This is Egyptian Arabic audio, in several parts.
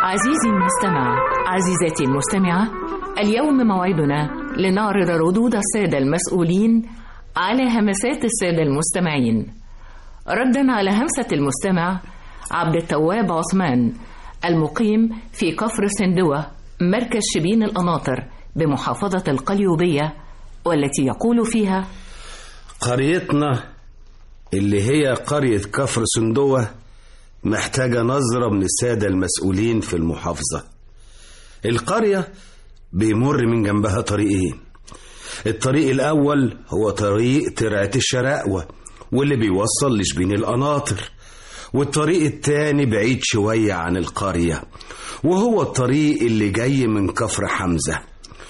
عزيزي المستمع عزيزتي المستمعة اليوم موعدنا لنعرض ردود السادة المسؤولين على همسات السادة المستمعين ردا على همسة المستمع عبد التواب عثمان المقيم في كفر سندوة مركز شبين القناطر بمحافظة القليوبية والتي يقول فيها قريتنا اللي هي قرية كفر سندوة محتاجة نظرة من السادة المسؤولين في المحافظة القرية بيمر من جنبها طريقين الطريق الأول هو طريق ترعة الشراقوة واللي بيوصل لشبين القناطر والطريق التاني بعيد شوية عن القرية وهو الطريق اللي جاي من كفر حمزة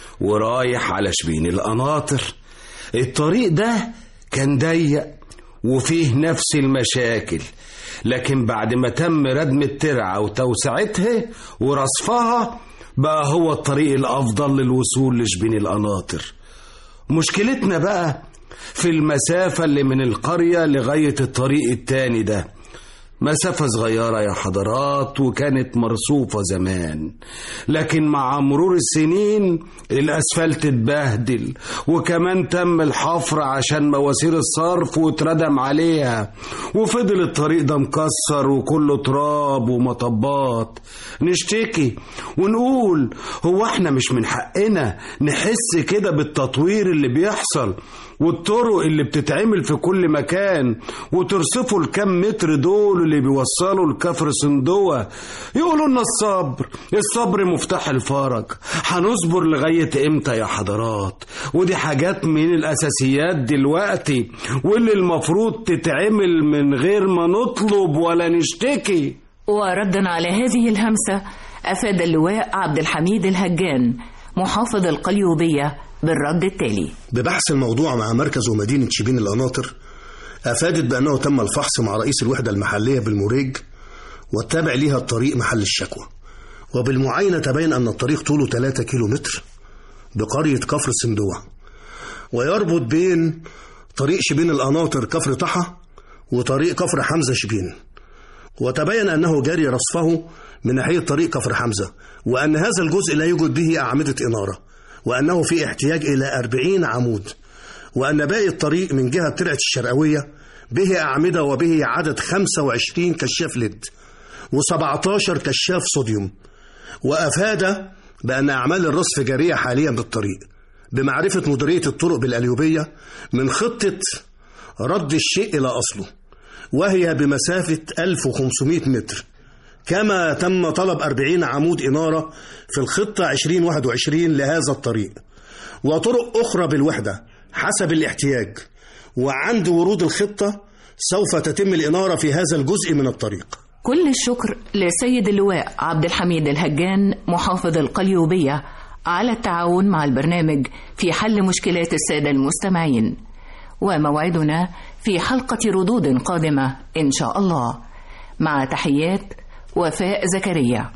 ورايح على شبين القناطر الطريق ده كان ضيق وفيه نفس المشاكل لكن بعد ما تم ردم الترعة وتوسعتها ورصفها بقى هو الطريق الأفضل للوصول لشبين القناطر مشكلتنا بقى في المسافة اللي من القرية لغاية الطريق التاني ده مسافة صغيرة يا حضرات وكانت مرصوفة زمان لكن مع مرور السنين الأسفلت اتبهدل وكمان تم الحفر عشان مواسير الصرف واتردم عليها وفضل الطريق ده مكسر وكله تراب ومطبات نشتكي ونقول هو احنا مش من حقنا نحس كده بالتطوير اللي بيحصل والطرق اللي بتتعمل في كل مكان وترصفوا الكام متر دول اللي بيوصلوا لكفر صندوة يقولوا لنا الصبر الصبر مفتاح الفرج هنصبر لغاية امتى يا حضرات ودي حاجات من الأساسيات دلوقتي واللي المفروض تتعمل من غير ما نطلب ولا نشتكي وردا على هذه الهمسة أفاد اللواء عبد الحميد الهجان محافظ القليوبية بالرد التالي ببحث الموضوع مع مركز ومدينة شبين القناطر أفادت بأنه تم الفحص مع رئيس الوحدة المحلية بالموريج والتابع ليها الطريق محل الشكوى وبالمعاينة تبين أن الطريق طوله 3 كيلو متر بقرية كفر السندوة ويربط بين طريق شبين القناطر كفر طحا وطريق كفر حمزة شبين وتبين أنه جاري رصفه من ناحية طريق كفر حمزة وأن هذا الجزء لا يوجد به أعمدة إنارة وأنه في احتياج إلى أربعين عمود وأن باقي الطريق من جهة ترعة الشرقوية به أعمدة وبه عدد 25 كشاف ليد و17 كشاف صوديوم وأفاد بأن أعمال الرصف جارية حاليا بالطريق بمعرفة مديرية الطرق بالأليوبية من خطة رد الشيء إلى أصله وهي بمسافة 1500 متر كما تم طلب 40 عمود إنارة في الخطة 2021 لهذا الطريق وطرق أخرى بالوحدة حسب الاحتياج وعند ورود الخطة سوف تتم الإنارة في هذا الجزء من الطريق كل الشكر لسيد اللواء عبد الحميد الهجان محافظ القليوبية على التعاون مع البرنامج في حل مشكلات السادة المستمعين وموعدنا في حلقة ردود قادمة إن شاء الله مع تحيات وفاء زكريا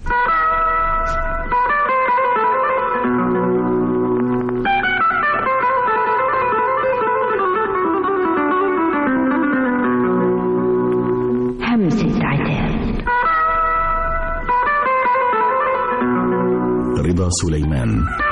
همسة عتاب رضا سليمان